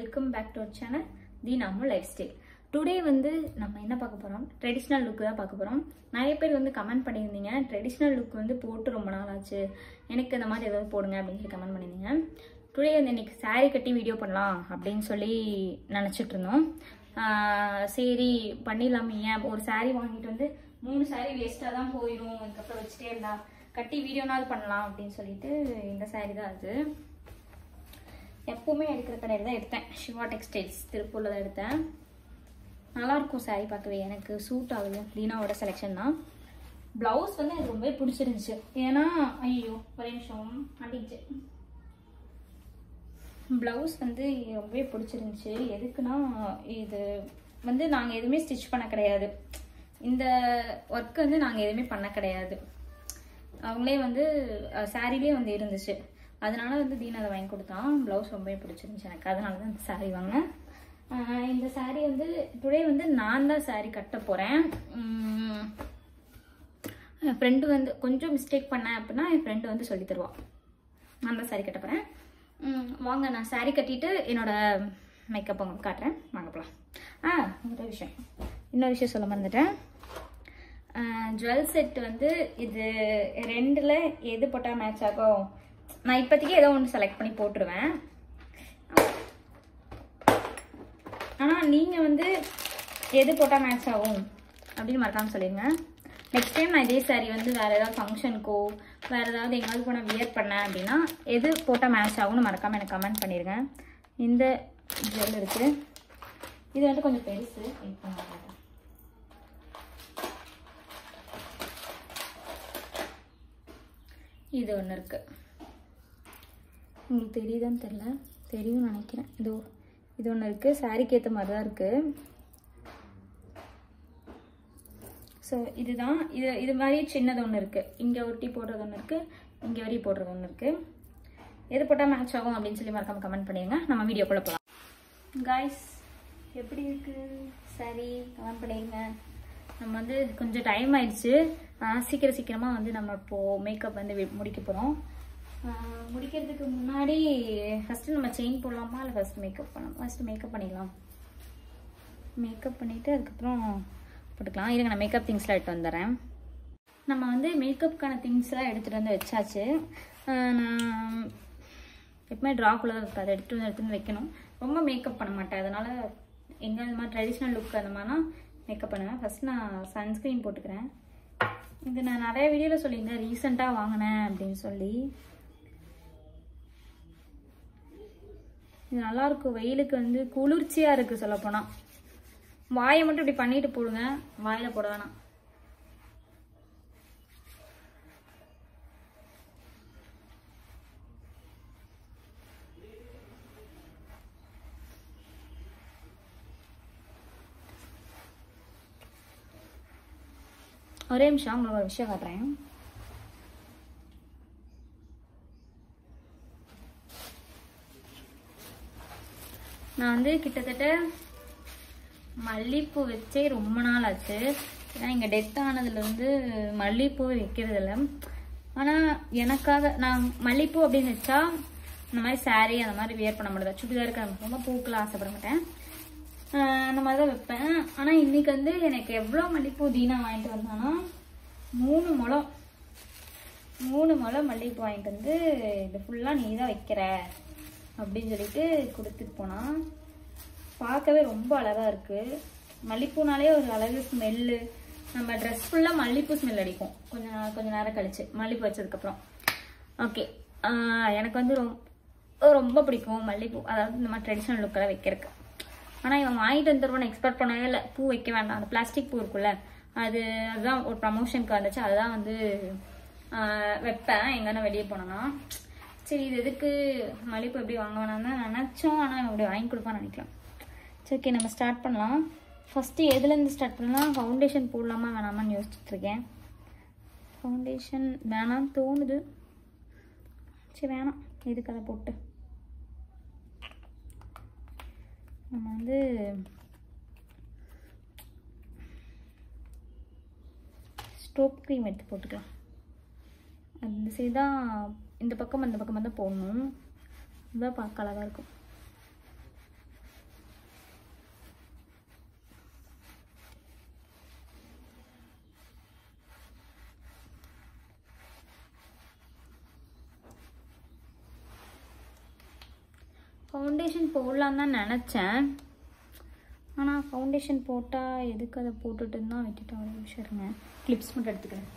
Welcome back to our channel the நாமு life style today வந்து நம்ம என்ன பார்க்க போகிறோம் ட்ரெடிஷ்னல் லுக்கு தான் பார்க்க போகிறோம் நிறைய பேர் வந்து கமெண்ட் பண்ணியிருந்தீங்க ட்ரெடிஷ்னல் லுக் வந்து போட்டு ரொம்ப நாள் ஆச்சு எனக்கு இந்த மாதிரி ஏதாவது போடுங்க அப்படின்னு சொல்லி கமெண்ட் பண்ணியிருந்தீங்க டுடே வந்து இன்னைக்கு saree கட்டி வீடியோ பண்ணலாம் அப்படின்னு சொல்லி நினச்சிட்டு இருந்தோம் ஆஹ் சரி பண்ணிடலாமே ஏன் ஒரு saree வாங்கிட்டு வந்து மூணு saree வேஸ்ட்டாக தான் போயிடும் அதுக்கப்புறம் வச்சுட்டே இருந்தா கட்டி வீடியோனாவது பண்ணலாம் அப்படின்னு சொல்லிட்டு இந்த saree தான் அது எப்பவுமே எடுக்கிற கடையில் தான் எடுத்தேன் சிவா டெக்ஸ்டைல்ஸ் திருப்பூரில் தான் எடுத்தேன் நல்லாயிருக்கும் saree பார்க்கவே எனக்கு சூட் ஆகுது லீனாவோட செலெக்ஷன் தான் ப்ளவுஸ் வந்து எனக்கு ரொம்பவே பிடிச்சிருந்துச்சு ஏன்னா ஐயோ ஒரே நிமிஷம் மாட்டிக்கிச்சு ப்ளவுஸ் வந்து ரொம்பவே பிடிச்சிருந்துச்சு எதுக்குன்னா இது வந்து நாங்கள் எதுவுமே ஸ்டிச் பண்ண கிடையாது இந்த ஒர்க் வந்து நாங்கள் எதுவுமே பண்ண கிடையாது அவங்களே வந்து சாரிலே வந்து இருந்துச்சு அதனால வந்து தீனா அதை வாங்கி கொடுத்தான் ப்ளவுஸ் ரொம்பவே பிடிச்சிருந்துச்சு எனக்கு அதனால தான் இந்த saree வாங்கினேன் ஆஹ் இந்த saree வந்து டுடே வந்து நான் தான் saree கட்ட போகிறேன் என் ஃப்ரெண்டு வந்து கொஞ்சம் மிஸ்டேக் பண்ணேன் அப்படின்னா என் ஃப்ரெண்டு வந்து சொல்லி தருவா நான் தான் saree கட்ட போகிறேன் வாங்க நான் saree கட்டிட்டு என்னோட மேக்கப் உங்களுக்கு காட்டுறேன் வாங்க போகலாம் ஆ இன்னொரு விஷயம் இன்னொரு விஷயம் சொல்ல மறந்துட்டேன் ஜுவல் செட் வந்து இது ரெண்டில் எது போட்டால் மேட்ச் ஆகும் நான் இப்போதைக்கு ஏதோ ஒன்று செலக்ட் பண்ணி போட்டுருவேன் ஆனால் நீங்கள் வந்து எது போட்டால் மேட்ச் ஆகும் அப்படின்னு மறக்காமல் சொல்லிடுங்க நெக்ஸ்ட் டைம் நான் இதே saree வந்து வேறு ஏதாவது ஃபங்க்ஷனுக்கோ வேறு ஏதாவது எங்கேயாவது போனால் வியர் பண்ணேன் அப்படின்னா எது போட்டால் மேட்ச் ஆகும்னு மறக்காமல் எனக்கு கமெண்ட் பண்ணிடுங்க இந்த ஜுவல் இருக்குது இது வந்து கொஞ்சம் பெருசு வெயிட் பண்ண இது ஒன்று இருக்கு உங்களுக்கு தெரியுதான்னு தெரில தெரியும்னு நினைக்கிறேன் இதோ இது ஒன்று இருக்குது சாரிக்கு ஏற்ற மாதிரி தான் இருக்குது ஸோ இதுதான் இது இது மாதிரி சின்னது ஒன்று இருக்குது இங்கே ஒட்டி போடுறது ஒன்று இருக்குது இங்கே வரி போடுறது ஒன்று இருக்குது எது போட்டால் மேட்ச் ஆகும் அப்படின்னு சொல்லி மறக்காம கமெண்ட் பண்ணிடுங்க நம்ம வீடியோக்குள்ளே போகலாம் காய்ஸ் எப்படி இருக்கு சரி கமெண்ட் பண்ணிடுங்க நம்ம வந்து கொஞ்சம் டைம் ஆயிடுச்சு ஆஹ் சீக்கிரம் சீக்கிரமாக வந்து நம்ம இப்போது மேக்கப் வந்து வி- முடிக்க போகிறோம் முடிக்கிறதுக்கு முன்னாடி ஃபஸ்ட்டு நம்ம செயின் போடலாமா இல்லை ஃபஸ்ட் மேக்கப் பண்ணலாம் ஃபஸ்ட்டு மேக்கப் பண்ணிடலாம் மேக்கப் பண்ணிவிட்டு அதுக்கப்புறம் போட்டுக்கலாம் இருங்க நான் மேக்கப் திங்ஸ்லாம் எடுத்து வந்துடுறேன் நம்ம வந்து மேக்கப்புக்கான திங்ஸ்லாம் எடுத்துகிட்டு வந்து வச்சாச்சு ஆஹ் நான் எப்பவுமே ட்ராக்குள்ளே தான் இருக்காது எடுத்து வந்து எடுத்து வந்து வைக்கணும் ரொம்ப மேக்கப் பண்ண மாட்டேன் அதனால் எங்கே இந்த மாதிரி ட்ரெடிஷ்னல் லுக் அந்த மாதிரினா மேக்கப் பண்ணுவேன் ஃபஸ்ட் நான் சன்ஸ்க்ரீன் போட்டுக்கிறேன் இது நான் நிறைய வீடியோவில் சொல்லியிருந்தேன் ரீசெண்டாக வாங்கினேன் அப்படின்னு சொல்லி இது நல்லா இருக்கும் வெயிலுக்கு வந்து குளிர்ச்சியாக இருக்குது சொல்லப்போனால் வாயை மட்டும் இப்படி பண்ணிட்டு போடுங்க வாயில் போட வேணாம் ஒரே நிமிஷம் உங்களுக்கு ஒரு விஷயம் காட்டுறேன் நான் வந்து கிட்டத்தட்ட மல்லிகைப்பூ வச்சே ரொம்ப நாள் ஆச்சு ஏன்னா இங்கே டெத் ஆனதுலேருந்து மல்லிகைப்பூ வைக்கிறது இல்லை ஆனால் எனக்காக நான் மல்லிகைப்பூ அப்படின்னு வச்சா இந்த மாதிரி saree அந்த மாதிரி வியர் பண்ண மாட்டேன் சுடிதாருக்கு அந்த ரொம்ப பூக்கெலாம் ஆசைப்பட மாட்டேன் ஆஹ் அந்த மாதிரி தான் வைப்பேன் ஆனால் இன்னைக்கு வந்து எனக்கு எவ்வளோ மல்லிகைப்பூ தீனா வாங்கிட்டு வந்தானா மூணு முழம் மூணு முழம் மல்லிகைப்பூ வாங்கிட்டு வந்து இது ஃபுல்லாக நீ தான் வைக்கிற அப்படின்னு சொல்லிட்டு கொடுத்துட்டு போனான் பார்க்கவே ரொம்ப அழகாக இருக்குது மல்லிப்பூனாலே ஒரு அழகு ஸ்மெல்லு நம்ம ட்ரெஸ் ஃபுல்லாக மல்லிப்பூ ஸ்மெல் அடிக்கும் கொஞ்ச நாள் கொஞ்ச நேரம் கழிச்சு மல்லிப்பூ வச்சதுக்கப்புறம் ஓகே எனக்கு வந்து ரொம்ப ரொம்ப பிடிக்கும் மல்லிப்பூ அதாவது இந்த மாதிரி ட்ரெடிஷ்னல் லுக்கெல்லாம் வைக்கிறதுக்கு ஆனால் இவன் வாங்கிட்டு வந்துருவான்னு எக்ஸ்பெக்ட் பண்ணவே இல்லை பூ வைக்க வேண்டாம் அந்த பிளாஸ்டிக் பூ இருக்குல்ல அது அதுதான் ஒரு ப்ரமோஷனுக்கு வந்துச்சு அதுதான் வந்து ஆஹ், வைப்பேன் எங்கன்னா வெளியே போனோன்னா சரி இது எதுக்கு மல்லிப்பூ எப்படி வாங்க வேணாம் தான் நினச்சோம் ஆனால் இவன் இப்படி வாங்கி கொடுப்பான்னு நினைக்கலாம் சரி ஓகே நம்ம ஸ்டார்ட் பண்ணலாம் ஃபஸ்ட்டு எதுலேருந்து ஸ்டார்ட் பண்ணலாம் ஃபவுண்டேஷன் போடலாமா வேணாமான்னு யோசிச்சுட்டு இருக்கேன் ஃபவுண்டேஷன் வேணாம்னு தோணுது சரி வேணாம் எதுக்கு அதை போட்டு நம்ம வந்து ஸ்டோப் க்ரீம் எடுத்து போட்டுக்கலாம் அந்த சைடு தான் இந்த பக்கம் அந்த பக்கம் தான் போடணும் இதுதான் பார்க்க அழகாக இருக்கும் ஃபவுண்டேஷன் போடலான்னு தான் நினச்சேன் ஆனால் ஃபவுண்டேஷன் போட்டால் எதுக்கு அதை போட்டுட்டு தான் விட்டுட்டேன் ஒரு நிமிஷம் இருங்க கிளிப்ஸ் மட்டும் எடுத்துக்கிறேன்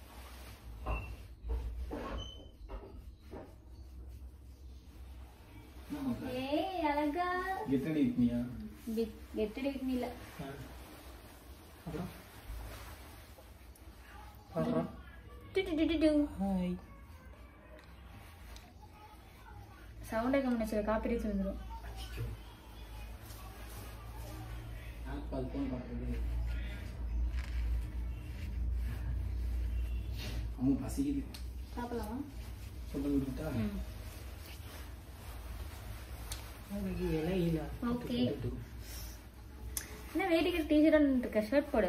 ஏய் அழகா கெட்டடி இருக்கீங்க கெட்டடி இல்லை அப்புறம் பாடுறா ஹாய் சவுண்டை கம்யூனிஸ்ட் காப்பி வந்துடும் அது ஃபோன் பண்ணுறது அம்மா பசிக்குது சாப்பிடலாமா சொல்ல விட்டுட்டா ம் ஓகே என்ன வேடிக்கை டிஷர்ட் இருக்க ஷர்ட் போடு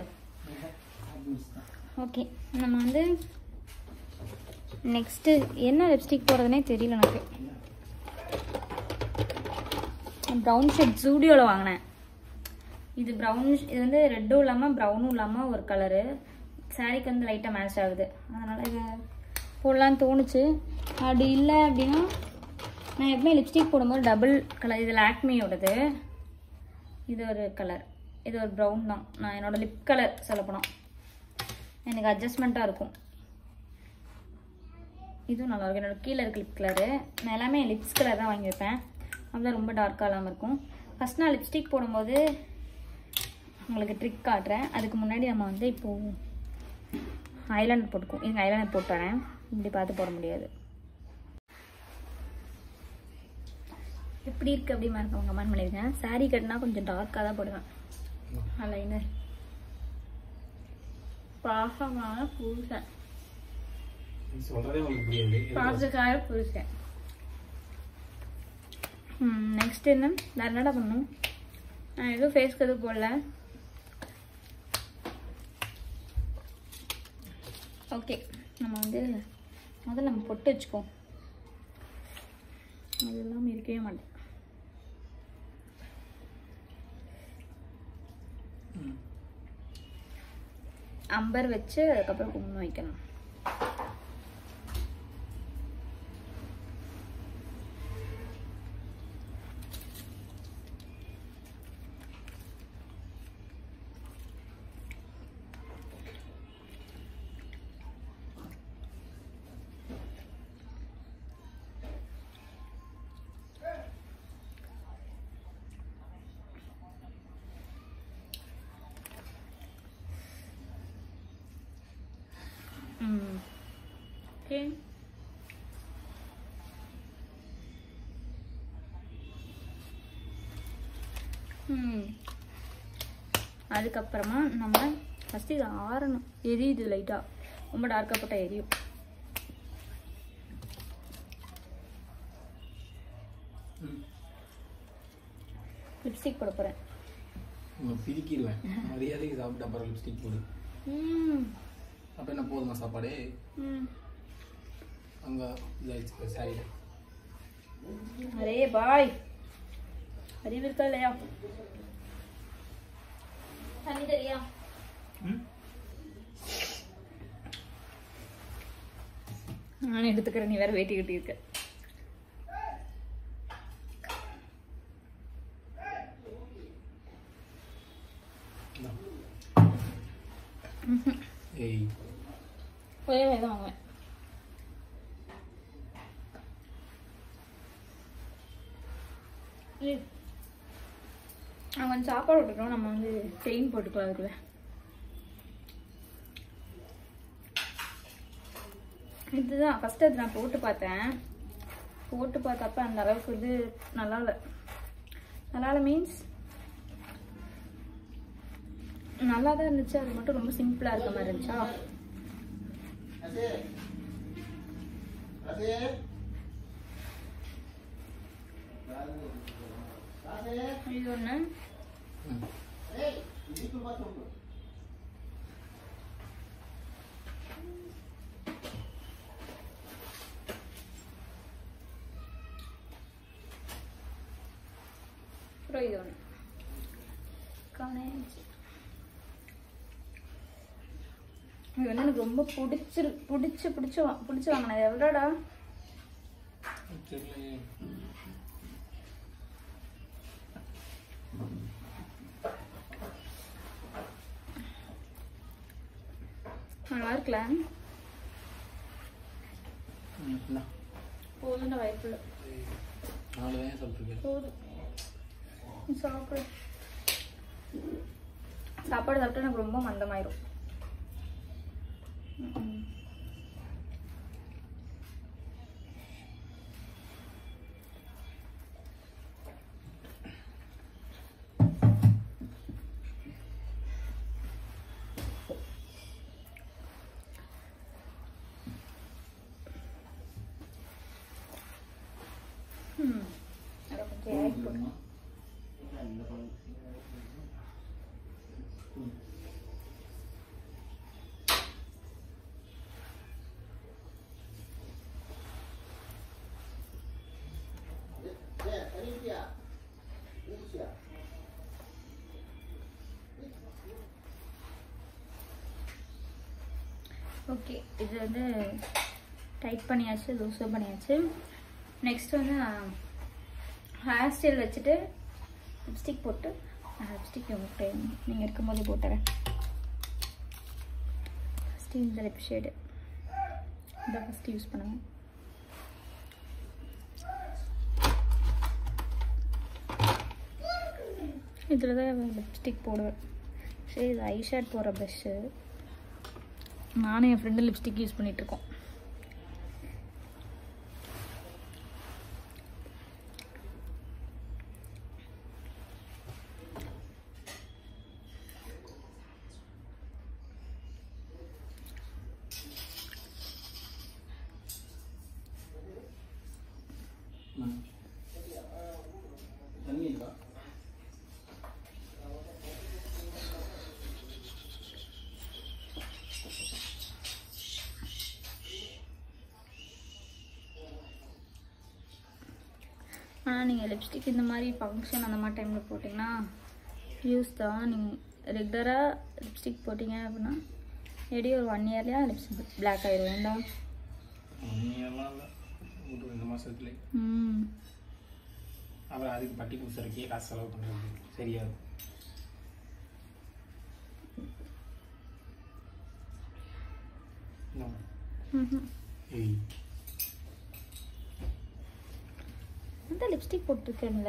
ஓகே நம்ம வந்து நெக்ஸ்ட்டு என்ன லிப்ஸ்டிக் போடுறதுனே தெரியல எனக்கு ப்ரௌன் ஷர்ட் ஜூடியோவில் வாங்கினேன் இது ப்ரௌன் இது வந்து ரெட்டும் இல்லாமல் ப்ரௌனும் இல்லாமல் ஒரு கலரு சாரீக்கு வந்து லைட்டாக மேட்ச் ஆகுது அதனால் இது போடலான்னு தோணுச்சு அப்படி இல்லை அப்படின்னா நான் எப்பவுமே லிப்ஸ்டிக் போடும்போது டபுள் கலர் இது லாக்மியோடது இது ஒரு கலர் இது ஒரு ப்ரௌன் தான் நான் என்னோட லிப் கலர் சொல்லப்போனால் எனக்கு அட்ஜஸ்ட்மெண்ட்டாக இருக்கும் இதுவும் நல்லா இருக்கும் என்னோட கீழே இருக்க லிப் கலரு நான் எல்லாமே லிப்ஸ் கலர் தான் வாங்கி வைப்பேன் அப்பதான் ரொம்ப டார்க்காக இல்லாமல் இருக்கும் ஃபஸ்ட் நான் லிப்ஸ்டிக் போடும்போது உங்களுக்கு ட்ரிக் காட்டுறேன் அதுக்கு முன்னாடி நம்ம வந்து இப்போது ஐலைனர் போட்டுக்குவோம் இதுங்க ஐலைனர் போட்டு வரேன் இப்படி பார்த்து போட முடியாது எப்படி இருக்கு அப்படி மறக்கவங்க கமெண்ட் பண்ணியிருக்கேன் saree கட்டினா கொஞ்சம் டார்க்காக தான் போடுவேன் ஐலைனர் பாசமான புருஷன் சொல்றதே உங்களுக்கு புரியாது பாசக்கார புருஷன் நெக்ஸ்ட் என்ன வேறு என்னடா பண்ணணும் நான் எதுவும் ஃபேஸ்க்கு எதுவும் போடல ஓகே நம்ம வந்து முதல்ல நம்ம பொட்டு வச்சுக்கோம் அது இல்லாமல் இருக்கவே மாட்டேன் ம். அம்பர் வச்சு அதுக்கப்புறம் குங்குமம் வைக்கணும் ம் ஓகே ம் அதுக்கப்புறமா நம்ம ஃபஸ்ட்டு இது ஆறணும் எரியுது லைட்டாக ரொம்ப டார்க்காக போட்டால் எரியும் ம். லிப்ஸ்டிக் போட போகிறேன் உங்களை பிரிக்கிடுவேன் மரியாதைக்கு சாப்பிட்டு அப்புறம் லிப்ஸ்டிக் போடு ம் அப்போ என்ன போதுமா சாப்பாடு ம் அங்கே இதாகிடுச்சு சாரியில் அரே பாய் அறிவு இருக்கா இல்லையா தண்ணி தெரியா ம் நானே எடுத்துக்கிறேன் நீ வேற வேட்டி கட்டி இருக்க இந்தா. ஏய் ஒரே தான் வாங்குவேன் ஏய், நான் கொஞ்சம் சாப்பாடு விட்டுட்டோம் நம்ம வந்து செயின் போட்டுக்கலாம் அதுக்குள்ள இதுதான் ஃபர்ஸ்ட் அது நான் போட்டு பார்த்தேன் போட்டு பார்த்தப்ப அந்த அளவுக்கு இது நல்லா இல்லை நல்லா இல்லை மீன்ஸ் நல்லா தான் இருந்துச்சு அது மட்டும் ரொம்ப சிம்பிளாக இருக்க மாதிரி இருந்துச்சா இது ஒன்று ம் அப்புறம் இது ஒன்று காணேச்சு இது வந்து எனக்கு ரொம்ப பிடிச்சிரு பிடிச்சி பிடிச்சி வா- பிடிச்சி வாங்கினது எவ்வளோடா தெரியலையே நல்லா இருக்குல்ல ம், இந்தா. போதும் வயிற்றுல நாலு தான் சாப்பிட்ருக்கேன் போதும் நீ சாப்பிடு சாப்பாடு சாப்பிட்டா எனக்கு ரொம்ப மந்தமாயிரும் ம்ம். ம். அதை கொஞ்சம் இறக்கி போடு. ஓகே இது வந்து டைட் பண்ணியாச்சு லூஸாக பண்ணியாச்சு நெக்ஸ்ட் வந்து நான் ஹேர் ஸ்டைல் வச்சுட்டு லிப்ஸ்டிக் போட்டு லிப்ஸ்டிக் உங்கள்கிட்ட நீங்கள் இருக்கும்போது போட்டுறேன் ஃபஸ்ட்டு இந்த லிப் ஷேடு இதை ஃபஸ்ட்டு யூஸ் பண்ணுவேன் இதில் தான் லிப்ஸ்டிக் போடுவேன் சரி இது ஐஷேட் போடுற ப்ரஷ்ஷு நானும் என் ஃப்ரெண்டு லிப்ஸ்டிக் யூஸ் பண்ணிகிட்ருக்கோம் ம். தண்ணி இருக்கா ஆனால் நீங்கள் லிப்ஸ்டிக் இந்த மாதிரி ஃபங்க்ஷன் அந்த மாதிரி டைமில் போட்டிங்கன்னா யூஸ் தான் நீங்கள் ரெகுலராக லிப்ஸ்டிக் போட்டிங்க அப்படின்னா எப்படி ஒரு ஒன் இயர்லேயே லிப்ஸ்டிக் பிளாக் ஆயிடும் வேண்டாம் ஒன்னியெல்லாம் இல்லை ஒரு ரெண்டு மாதத்துல ம் அப்புறம் அதுக்கு பட்டி பூசறக்கே காசு செலவு பண்ணுறது சரியாது No. ம்ஹும். ஏய் அந்த லிப்ஸ்டிக் போட்டிருக்கேன்ல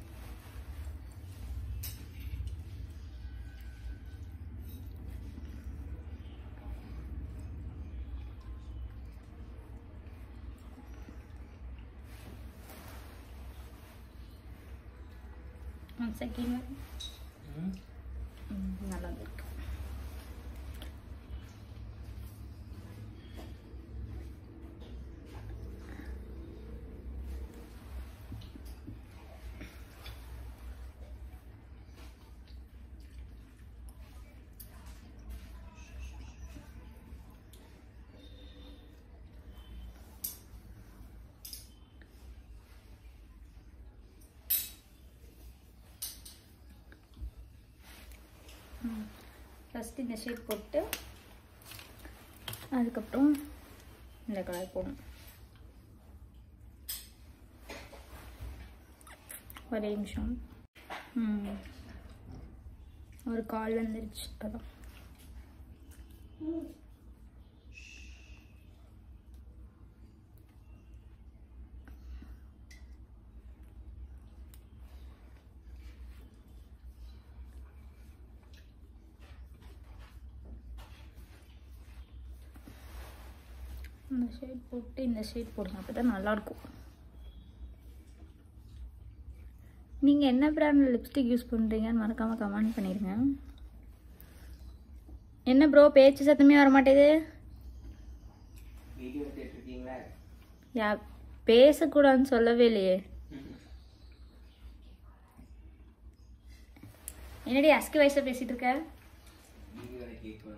ஒன் செகண்ட் ம். நல்லா இருக்கு ஃபஸ்ட்டு இந்த ஷேட் போட்டு அதுக்கப்புறம் இந்த கலர் போடணும் ஒரே நிமிஷம் ம். ஒரு கால் வந்துருச்சு அதான் இந்த ஷேட் போட்டு இந்த ஷேட் போடுங்க அப்போ தான் நல்லாயிருக்கும் நீங்கள் என்ன பிராண்ட் லிப்ஸ்டிக் யூஸ் பண்ணுறீங்கன்னு மறக்காமல் கமெண்ட் பண்ணிடுங்க என்ன ப்ரோ பேச்சு சத்தமே வர மாட்டேது வீடியோ எடுத்துட்டு இருக்கீங்களா யா பேசக்கூடாதுன்னு சொல்லவே இல்லையே என்னடி அஸ்கி வயசில் பேசிகிட்டு இருக்க வீடியோ கேட்கணும்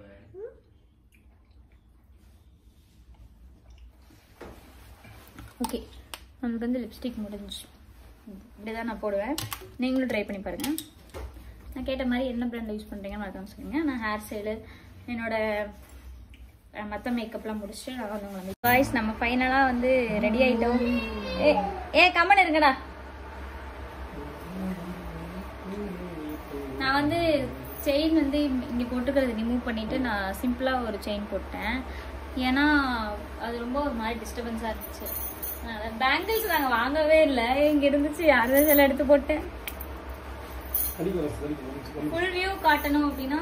ஓகே நம்மளுக்கு வந்து லிப்ஸ்டிக் முடிஞ்சுச்சு இப்படி தான் நான் போடுவேன் நீங்களும் ட்ரை பண்ணி பாருங்கள் நான் கேட்ட மாதிரி என்ன பிராண்ட் யூஸ் பண்ணுறீங்கன்னு மறக்காம சொல்லுங்க நான் ஹேர் ஸ்டைலு என்னோட மற்ற மேக்கப்லாம் முடிச்சுட்டு நான் வந்து உங்களை வாய்ஸ் நம்ம ஃபைனலாக வந்து ரெடி ஆகிட்டோம் ஏ ஏ கம்மன் இருங்கடா நான் வந்து செயின் வந்து இங்கே போட்டுக்கிறது ரிமூவ் பண்ணிட்டு நான் சிம்பிளாக ஒரு செயின் போட்டேன் ஏன்னா அது ரொம்ப ஒரு மாதிரி டிஸ்டர்பன்ஸாக இருந்துச்சு அதனால் பேங்கிள்ஸ் நாங்கள் வாங்கவே இல்லை இங்கே இருந்துச்சு யாரும் சில எடுத்து போட்டேன் வலிக்கு வர வலிக்கு வலிக்கு வலிக்கு. ஃபுல் வியூ காட்டணும் அப்படின்னா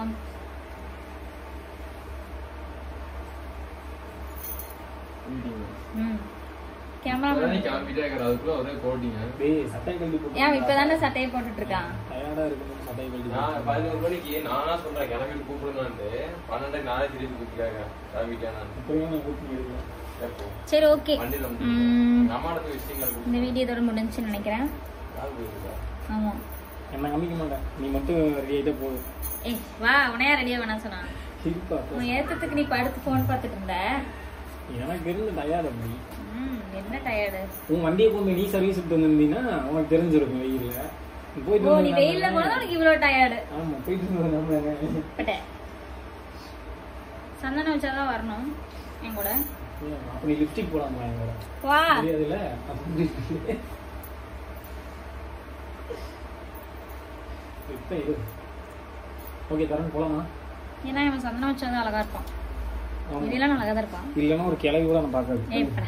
ம் கேமரா கிளம்பிட்டே இருக்கிற அதுக்குள்ள ஒரே கோட்டிங்க டேய் சட்டை கழட்டி போட்டு ஏன் இப்பதானே சட்டையை போட்டுட்டு இருக்கான் டயர்டா இருக்கும்போது சட்டை கழட்டி நான் போட்டு. பதினோரு மணிக்கு நானா சொல்றேன் கிளம்பிட்டு கூப்பிடுனான்ட்டு பன்னெண்டு நாளே திருப்பி கூப்பிட்டாங்க கிளம்பிட்டேன் நான் இப்பவே நான் கூப்பிட்டு எடுக்கிறேன். எப்போ சரி ஓகே வண்டியில வந்து ம், எங்க அம்மா இடத்துல விஷயங்கள் இந்த வீடியோ இதோட முடிஞ்சுன்னு நினைக்கிறேன் யார் போயிருக்கா ஆமா என்ன காமிக்க மாட்டேன் நீ மட்டும் ரெடி ஆயிட்டே போதும் ஏய் வா உனையா ரெடியா வேணா சொன்னா சிரிப்பா உன் ஏத்தத்துக்கு நீ படுத்து ஃபோன் பார்த்துட்டு இருந்த எனக்கு இருந்து டயர்ட் அப்படி ம் என்ன டயர்டு உன் வண்டியை கொண்டு நீ சர்வீஸ் விட்டு வந்திருந்தீங்கன்னா உனக்கு தெரிஞ்சிருக்கும் வெயில்ல நீ போயிட்டு ஓ நீ வந்தது வெயில்ல நாம- போனது உனக்கு இவ்வளவு டயர்டு ஆமா போயிட்டு வந்தது நம்ம பட்ட சந்தனம் வச்சாதான் வரணும் என் கூட அப்ப நீ லிப்ஸ்டிக் போடாமா எங்களோட வா தெரியாதுல்ல இப்ப இது ஓகே தரேன் போலாமா ஏன்னா இவன் சந்தனம் வச்சாதான் அழகா இருப்பான் ஆமா. இதெல்லாம் அழகா தான் இருப்பான் இல்லைன்னா ஒரு கிளவி கூட நான் பார்க்காது ஏய் படா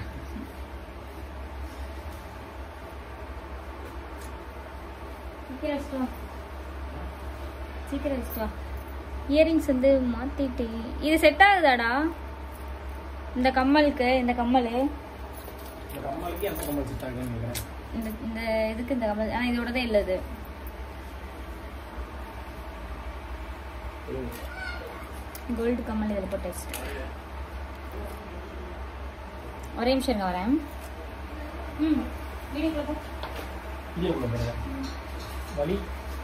சீக்கிரம் வச்சுட்டு வா சீக்கிரம் வச்சுட்டு வா இயரிங்ஸ் வந்து மாத்திட்டேன் இது செட் ஆகுதாடா இந்த கம்மலுக்கு இந்த கம்மல் இந்த கம்மலுக்கு அந்த கம்மல் செட் ஆகுதுன்னு நினைக்கிறேன் இந்த இந்த இதுக்கு இந்த கம்மல் ஆனால் இதோடதே இல்லை இது கோல்டு கம்மல் இதில் போட்டு வச்சுட்டேன் ஒரே நிமிஷம் இருங்க வரேன் ம் வீடியோக்குள்ள போ இங்கே உள்ள பாருங்க வலி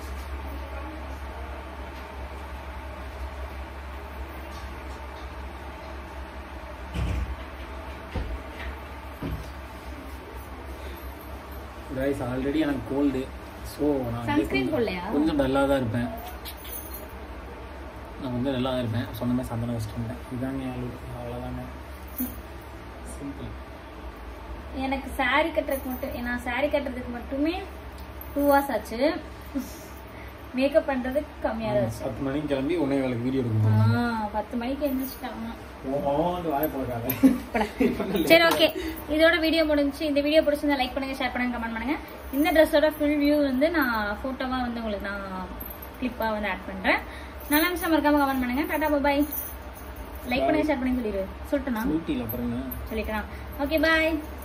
கைஸ் ஆல்ரெடி எனக்கு கோல்டு ஸோ நான் வந்து Sunscreen கொஞ்சம் போடலையா? கொஞ்சம் டல்லாக தான் இருப்பேன் நான் வந்து டல்லாக தான் இருப்பேன் சொன்ன மாதிரி சந்தனம் வச்சுட்டு இருந்தேன் இதாங்க அவ்வளோதாங்க சிம்பிள் எனக்கு saree கட்டுறதுக்கு மட்டும் நான் saree கட்டுறதுக்கு மட்டுமே டூ ஹவர்ஸ் ஆச்சு மேக்கப் பண்றதுக்கு கம்மியாக தான் ஆச்சு பத்து மணிக்கு கிளம்பி உடனே வேலைக்கு வீடியோ ஆ, எடுக்கணும் பத்து மணிக்கு எழுந்திரிச்சிட்டாங்க வாய பழக்காத சரி ஓகே இதோட வீடியோ முடிஞ்சுச்சு இந்த வீடியோ பிடிச்சிருந்தா லைக் பண்ணுங்க ஷேர் பண்ணுங்க கமெண்ட் பண்ணுங்க இந்த ட்ரெஸ்ஸோட ஃபுல் வியூ வந்து நான் போட்டோவா வந்து உங்களுக்கு நான் கிளிப்பா வந்து ஆட் பண்றேன் நல்லா இருந்துச்சு மறக்காம கமெண்ட் பண்ணுங்க டாடா பாய் லைக் பண்ணுங்க ஷேர் பண்ணுங்க சொல்லிடு சொல்லட்டுனா ஊட்டியில் பாருங்க சொல்லிக்கலாம் ஓகே பாய்